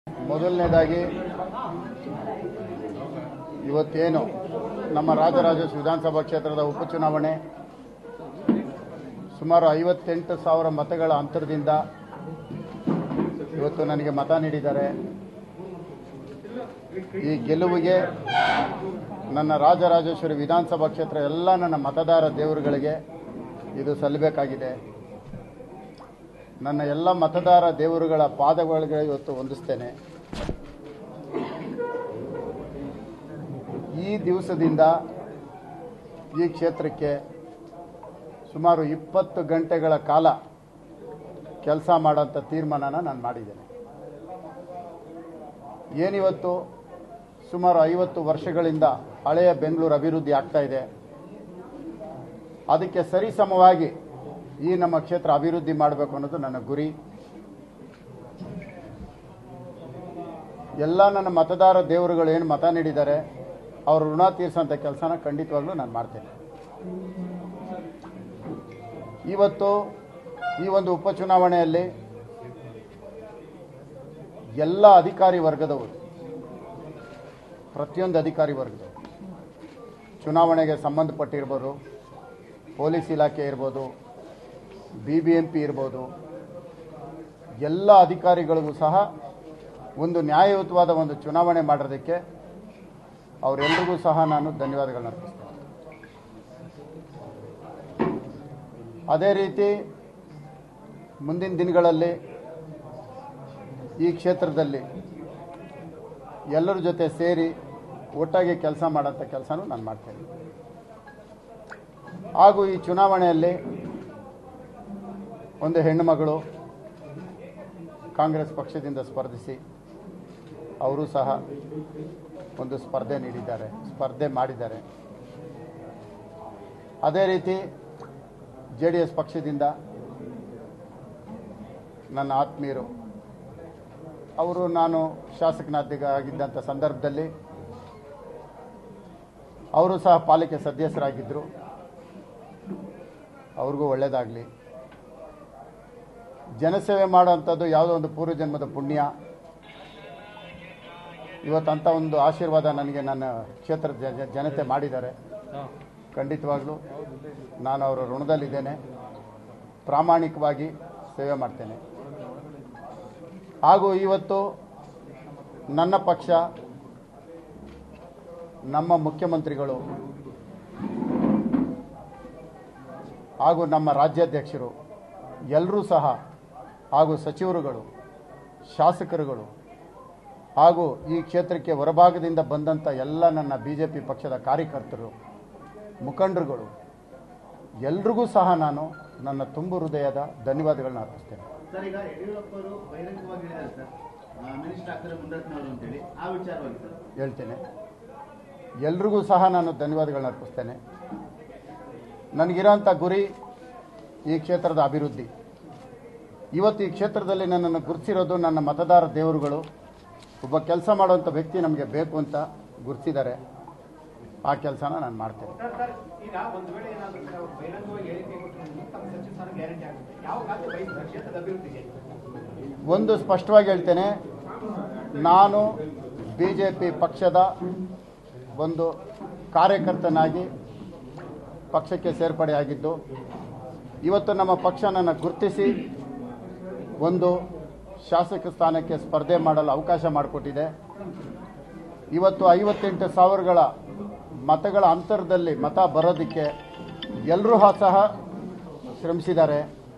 ಮೊದಲನೇದಾಗಿ ಇವತ್ತೇನು ನಮ್ಮ ರಾಜರಾಜೇಶ್ವರಿ ವಿಧಾನಸಭಾ ಕ್ಷೇತ್ರದ ಉಪಚುನಾವಣೆ ಸುಮಾರು ಐವತ್ತೆಂಟು ಸಾವಿರ ಮತಗಳ ಅಂತರದಿಂದ ಇವತ್ತು ನನಗೆ ಮತ ನೀಡಿದ್ದಾರೆ ಈ ಗೆಲುವಿಗೆ ನನ್ನ ರಾಜರಾಜೇಶ್ವರಿ ವಿಧಾನಸಭಾ ಕ್ಷೇತ್ರ ಎಲ್ಲ ನನ್ನ ಮತದಾರ ದೇವರುಗಳಿಗೆ ಇದು ಸಲ್ಲಬೇಕಾಗಿದೆ ನನ್ನ ಎಲ್ಲ ಮತದಾರ ದೇವರುಗಳ ಪಾದಗಳಿಗೆ ಇವತ್ತು ಹೊಂದಿಸ್ತೇನೆ ಈ ದಿವಸದಿಂದ ಈ ಕ್ಷೇತ್ರಕ್ಕೆ ಸುಮಾರು ಇಪ್ಪತ್ತು ಗಂಟೆಗಳ ಕಾಲ ಕೆಲಸ ಮಾಡೋಂಥ ತೀರ್ಮಾನನ ನಾನು ಮಾಡಿದ್ದೇನೆ ಏನಿವತ್ತು ಸುಮಾರು ಐವತ್ತು ವರ್ಷಗಳಿಂದ ಹಳೆಯ ಬೆಂಗಳೂರು ಅಭಿವೃದ್ಧಿ ಆಗ್ತಾ ಇದೆ ಅದಕ್ಕೆ ಸರಿಸಮವಾಗಿ ಈ ನಮ್ಮ ಕ್ಷೇತ್ರ ಅಭಿವೃದ್ಧಿ ಮಾಡಬೇಕು ಅನ್ನೋದು ನನ್ನ ಗುರಿ ಎಲ್ಲ ನನ್ನ ಮತದಾರ ದೇವರುಗಳು ಏನು ಮತ ನೀಡಿದ್ದಾರೆ ಅವ್ರ ಋಣ ತೀರಿಸೋಂಥ ಕೆಲಸನ ಖಂಡಿತವಾಗ್ಲೂ ನಾನು ಮಾಡ್ತೇನೆ ಇವತ್ತು ಈ ಒಂದು ಉಪಚುನಾವಣೆಯಲ್ಲಿ ಎಲ್ಲ ಅಧಿಕಾರಿ ವರ್ಗದವರು ಪ್ರತಿಯೊಂದು ಅಧಿಕಾರಿ ವರ್ಗದವರು ಚುನಾವಣೆಗೆ ಸಂಬಂಧಪಟ್ಟಿರ್ಬೋದು ಪೊಲೀಸ್ ಇಲಾಖೆ ಇರ್ಬೋದು ಬಿ ಬಿ ಎಂ ಪಿ ಇರ್ಬೋದು ಎಲ್ಲ ಅಧಿಕಾರಿಗಳಿಗೂ ಸಹ ಒಂದು ನ್ಯಾಯಯುತವಾದ ಒಂದು ಚುನಾವಣೆ ಮಾಡೋದಕ್ಕೆ ಅವರೆಲ್ಲರಿಗೂ ಸಹ ನಾನು ಧನ್ಯವಾದಗಳನ್ನ ಅರ್ಪಿಸ್ತೇನೆ ಅದೇ ರೀತಿ ಮುಂದಿನ ದಿನಗಳಲ್ಲಿ ಈ ಕ್ಷೇತ್ರದಲ್ಲಿ ಎಲ್ಲರ ಜೊತೆ ಸೇರಿ ಒಟ್ಟಾಗಿ ಕೆಲಸ ಮಾಡೋಂಥ ಕೆಲಸನೂ ನಾನು ಮಾಡ್ತೇನೆ ಹಾಗೂ ಈ ಚುನಾವಣೆಯಲ್ಲಿ ಒಂದು ಹೆಣ್ಣು ಮಗಳು ಕಾಂಗ್ರೆಸ್ ಪಕ್ಷದಿಂದ ಸ್ಪರ್ಧಿಸಿ ಅವರು ಸಹ ಒಂದು ಸ್ಪರ್ಧೆ ನೀಡಿದ್ದಾರೆ ಸ್ಪರ್ಧೆ ಮಾಡಿದ್ದಾರೆ ಅದೇ ರೀತಿ ಜೆ ಡಿ ಎಸ್ ಪಕ್ಷದಿಂದ ನನ್ನ ಆತ್ಮೀಯರು ಅವರು ನಾನು ಶಾಸಕನಾದ್ಯಗ ಆಗಿದ್ದಂಥ ಸಂದರ್ಭದಲ್ಲಿ ಅವರು ಸಹ ಪಾಲಿಕೆ ಸದಸ್ಯರಾಗಿದ್ದರು ಅವ್ರಿಗೂ ಒಳ್ಳೆಯದಾಗಲಿ ಜನಸೇವೆ ಮಾಡುವಂಥದ್ದು ಯಾವುದೋ ಒಂದು ಪೂರ್ವಜನ್ಮದ ಪುಣ್ಯ ಇವತ್ತಂಥ ಒಂದು ಆಶೀರ್ವಾದ ನನಗೆ ನನ್ನ ಕ್ಷೇತ್ರದ ಜ- ಜನತೆ ಮಾಡಿದ್ದಾರೆ ಖಂಡಿತವಾಗ್ಲೂ ನಾನು ಅವರ ಋಣದಲ್ಲಿದ್ದೇನೆ ಪ್ರಾಮಾಣಿಕವಾಗಿ ಸೇವೆ ಮಾಡ್ತೇನೆ ಹಾಗೂ ಇವತ್ತು ನನ್ನ ಪಕ್ಷ ನಮ್ಮ ಮುಖ್ಯಮಂತ್ರಿಗಳು ಹಾಗೂ ನಮ್ಮ ರಾಜ್ಯಾಧ್ಯಕ್ಷರು ಎಲ್ಲರೂ ಸಹ ಹಾಗೂ ಸಚಿವರುಗಳು ಶಾಸಕರುಗಳು ಹಾಗೂ ಈ ಕ್ಷೇತ್ರಕ್ಕೆ ಹೊರಭಾಗದಿಂದ ಬಂದಂಥ ಎಲ್ಲ ನನ್ನ ಬಿ ಜೆ ಪಿ ಪಕ್ಷದ ಕಾರ್ಯಕರ್ತರು ಮುಖಂಡರುಗಳು ಎಲ್ರಿಗೂ ಸಹ ನಾನು ನನ್ನ ತುಂಬು ಹೃದಯದ ಧನ್ಯವಾದಗಳನ್ನ ಅರ್ಪಿಸ್ತೇನೆ ಸರ್ ಈಗ ಯಡಿಯೂರಪ್ಪ ಅವರು ಬಹಿರಂಗವಾಗಿ ಹೇಳಿದ್ದಾರೆ ಸರ್ ಮಿನಿಸ್ಟರ್ ಆಗ್ತಾರೆ ಮುನ್ನಡೆಸ್ನವರು ಅಂತೇಳಿ ಆ ವಿಚಾರವಾಗಿ ಸರ್ ಹೇಳ್ತೇನೆ ಎಲ್ರಿಗೂ ಸಹ ನಾನು ಧನ್ಯವಾದಗಳನ್ನ ಅರ್ಪಿಸ್ತೇನೆ ನನಗಿರೋಂಥ ಗುರಿ ಈ ಕ್ಷೇತ್ರದ ಅಭಿವೃದ್ಧಿ ಇವತ್ತು ಈ ಕ್ಷೇತ್ರದಲ್ಲಿ ನನ್ನನ್ನು ಗುರುತಿಸಿರೋದು ನನ್ನ ಮತದಾರ ದೇವರುಗಳು ಒಬ್ಬ ಕೆಲಸ ಮಾಡುವಂಥ ವ್ಯಕ್ತಿ ನಮಗೆ ಬೇಕು ಅಂತ ಗುರುತಿಸಿದ್ದಾರೆ ಆ ಕೆಲಸನ ನಾನು ಮಾಡ್ತೇನೆ ಸರ್ ಸರ್ ಈಗ ಒಂದು ವೇಳೆ ಏನಾದರೂ ಸರ್ ಅವ್ರು ಬಹಿರಂಗವಾಗಿ ಹೇಳಿಕೆ ಕೊಟ್ಟರೆ ತಮ್ಮ ಸಚಿವ ಸ್ಥಾನ ಗ್ಯಾರಂಟಿ ಆಗುತ್ತೆ ಯಾವ ಖಾತೆ ಬಯಸ್ತಾರೆ ಕ್ಷೇತ್ರದ ಅಭಿವೃದ್ಧಿಗೆ ಒಂದು ಸ್ಪಷ್ಟವಾಗಿ ಹೇಳ್ತೇನೆ ನಾನು ಬಿ ಜೆ ಪಿ ಪಕ್ಷದ ಒಂದು ಕಾರ್ಯಕರ್ತನಾಗಿ ಪಕ್ಷಕ್ಕೆ ಸೇರ್ಪಡೆಯಾಗಿದ್ದು ಇವತ್ತು ನಮ್ಮ ಪಕ್ಷ ನನ್ನ ಗುರುತಿಸಿ ಒಂದು ಶಾಸಕ ಸ್ಥಾನಕ್ಕೆ ಸ್ಪರ್ಧೆ ಮಾಡಲು ಅವಕಾಶ ಮಾಡಿಕೊಟ್ಟಿದೆ ಇವತ್ತು ಐವತ್ತೆಂಟು ಸಾವಿರಗಳ ಮತಗಳ ಅಂತರದಲ್ಲಿ ಮತ ಬರೋದಕ್ಕೆ ಎಲ್ಲರೂ ಸಹ ಶ್ರಮಿಸಿದ್ದಾರೆ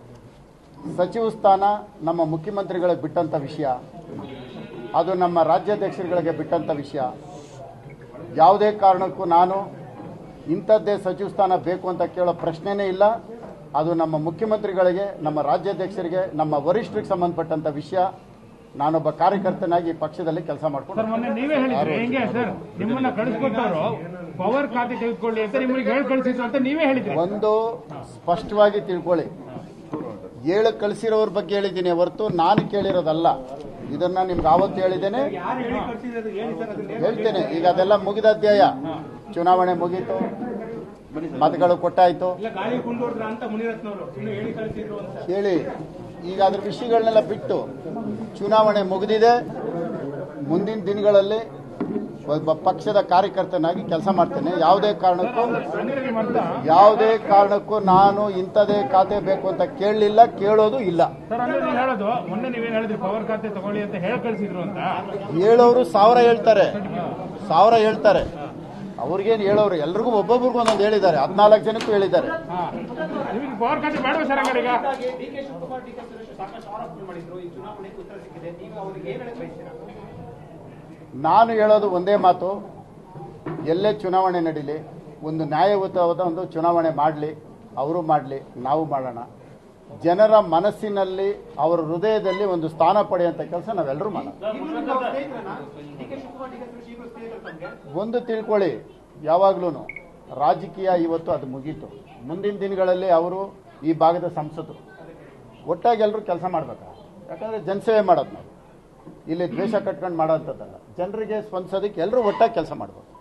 ಸಚಿವ ಸ್ಥಾನ ನಮ್ಮ ಮುಖ್ಯಮಂತ್ರಿಗಳಿಗೆ ಬಿಟ್ಟಂಥ ವಿಷಯ ಅದು ನಮ್ಮ ರಾಜ್ಯಾಧ್ಯಕ್ಷರುಗಳಿಗೆ ಬಿಟ್ಟಂಥ ವಿಷಯ ಯಾವುದೇ ಕಾರಣಕ್ಕೂ ನಾನು ಇಂಥದ್ದೇ ಸಚಿವ ಸ್ಥಾನ ಬೇಕು ಅಂತ ಕೇಳೋ ಪ್ರಶ್ನೆನೇ ಇಲ್ಲ ಅದು ನಮ್ಮ ಮುಖ್ಯಮಂತ್ರಿಗಳಿಗೆ ನಮ್ಮ ರಾಜ್ಯಾಧ್ಯಕ್ಷರಿಗೆ ನಮ್ಮ ವರಿಷ್ಠರಿಗೆ ಸಂಬಂಧಪಟ್ಟಂಥ ವಿಷಯ ನಾನೊಬ್ಬ ಕಾರ್ಯಕರ್ತನಾಗಿ ಈ ಪಕ್ಷದಲ್ಲಿ ಕೆಲಸ ಸರ್ ಮಾಡ್ಕೊಂಡು ಮೊನ್ನೆ ನೀವೇ ಹೇಳಿದ್ರಿ ಹೆಂಗೆ ಸರ್ ನಿಮ್ಮನ್ನ ಕಳಿಸ್ಕೊಟ್ಟವರು ಪವರ್ ಖಾತೆ ತೆಗೆದುಕೊಳ್ಳಿ ಅಂತ ನಿಮಗೆ ಹೇಳಿ ಕಳಿಸಿದ್ರು ಅಂತ ನೀವೇ ಹೇಳಿದ್ರಿ ಒಂದು ಸ್ಪಷ್ಟವಾಗಿ ತಿಳ್ಕೊಳ್ಳಿ ಏಳು ಕಳಿಸಿರೋರ ಬಗ್ಗೆ ಹೇಳಿದ್ದೀನಿ ಹೊರತು ನಾನು ಕೇಳಿರೋದಲ್ಲ ಇದನ್ನ ನಿಮ್ಗೆ ಆವತ್ತು ಹೇಳಿದ್ದೇನೆ ಯಾರು ಹೇಳಿ ಕಳಿಸಿದ್ರು ಹೇಳಿ ಸರ್ ಅದನ್ನ ಹೇಳ್ತೇನೆ ಈಗ ಅದೆಲ್ಲ ಮುಗಿದ ಅಧ್ಯಾಯ ಚುನಾವಣೆ ಮುಗೀತು ಮತಗಳು ಕೊಟ್ಟಾಯ್ತು ಇಲ್ಲ ಗಾಳಿ ಕೊಂಡೋಡ್ರ ಅಂತ ಮುನಿರತ್ನವರು ಇನ್ನು ಹೇಳಿ ಕಳಿಸಿದ್ರು ಅಂತ ಹೇಳಿ ಈಗ ಅದ್ರ ವಿಷಯಗಳನ್ನೆಲ್ಲ ಬಿಟ್ಟು ಚುನಾವಣೆ ಮುಗಿದಿದೆ ಮುಂದಿನ ದಿನಗಳಲ್ಲಿ ಒಬ್ಬ ಪಕ್ಷದ ಕಾರ್ಯಕರ್ತನಾಗಿ ಕೆಲಸ ಮಾಡ್ತೇನೆ ಯಾವುದೇ ಕಾರಣಕ್ಕೂ ಅಂದ್ರೆ ನಿಮ್ಮ ಅರ್ಥ ಯಾವುದೇ ಕಾರಣಕ್ಕೂ ನಾನು ಇಂಥದೇ ಖಾತೆ ಬೇಕು ಅಂತ ಕೇಳಲಿಲ್ಲ ಕೇಳೋದು ಇಲ್ಲ ಸರ್ ಅಂದ್ರೆ ನೀವು ಹೇಳೋದು ಮೊನ್ನೆ ನೀವೇನ್ ಹೇಳಿದ್ರಿ ಪವರ್ ಖಾತೆ ತಗೊಳ್ಳಿ ಅಂತ ಹೇಳಿ ಕಳಿಸಿದ್ರು ಅಂತ ಹೇಳೋರು ಸಾವಿರ ಹೇಳ್ತಾರೆ ಸಾವಿರ ಹೇಳ್ತಾರೆ ಅವ್ರಿಗೇನು ಹೇಳೋರು ಎಲ್ರಿಗೂ ಒಬ್ಬೊಬ್ರಿಗೂ ಒಂದೊಂದು ಹೇಳಿದ್ದಾರೆ ಹದಿನಾಲ್ಕು ಜನಕ್ಕೂ ಹೇಳಿದ್ದಾರೆ ಹಾ. ನಿಮಗೆ ಪವರ್ ಖಾತೆ ಬೇಡವಾ ಸರ್ ಹಂಗಾರೆ ಈಗ D K Shivakumar D K Suresh ಸಾಕಷ್ಟು ಆರೋಪಗಳು ಮಾಡಿದ್ರು ಈ ಚುನಾವಣೆಗೆ ಉತ್ತರ ಸಿಕ್ಕಿದೆ ನೀವು ಅವ್ರಿಗೆ ಏನ್ ಹೇಳಕ್ ಬಯಸ್ತೀರಾ ನಾನು ಹೇಳೋದು ಒಂದೇ ಮಾತು ಎಲ್ಲೇ ಚುನಾವಣೆ ನಡೀಲಿ ಒಂದು ನ್ಯಾಯಯುತವಾದ ಒಂದು ಚುನಾವಣೆ ಮಾಡಲಿ ಅವರು ಮಾಡಲಿ ನಾವು ಮಾಡೋಣ ಜನರ ಮನಸ್ಸಿನಲ್ಲಿ ಅವರ ಹೃದಯದಲ್ಲಿ ಒಂದು ಸ್ಥಾನ ಪಡೆಯುವಂಥ ಕೆಲಸ ನಾವೆಲ್ಲರೂ ಮಾಡೋಣ ಇವ್ರು ನಿಮ್ಮ ಸ್ನೇಹಿತರನ್ನ D K Shivakumar D K Suresh ಇಬ್ರು ಸ್ನೇಹಿತರು ತಮ್ಗೆ ಒಂದು ತಿಳ್ಕೊಳ್ಳಿ ಯಾವಾಗ್ಲೂ ರಾಜಕೀಯ ಇವತ್ತು ಅದು ಮುಗೀತು ಮುಂದಿನ ದಿನಗಳಲ್ಲಿ ಅವರು ಈ ಭಾಗದ ಸಂಸದರು ಒಟ್ಟಾಗಿ ಎಲ್ಲರೂ ಕೆಲಸ ಮಾಡ್ಬೇಕು ಯಾಕಂದ್ರೆ ಜನಸೇವೆ ಮಾಡೋದು ನಾವು ಇಲ್ಲಿ ದ್ವೇಷ ಕಟ್ಕೊಂಡು ಮಾಡೋಂಥದ್ದಲ್ಲ ಜನರಿಗೆ ಸ್ಪಂದಿಸೋದಕ್ಕೆ ಎಲ್ಲರೂ ಒಟ್ಟಾಗಿ ಕೆಲಸ ಮಾಡ್ಬೇಕು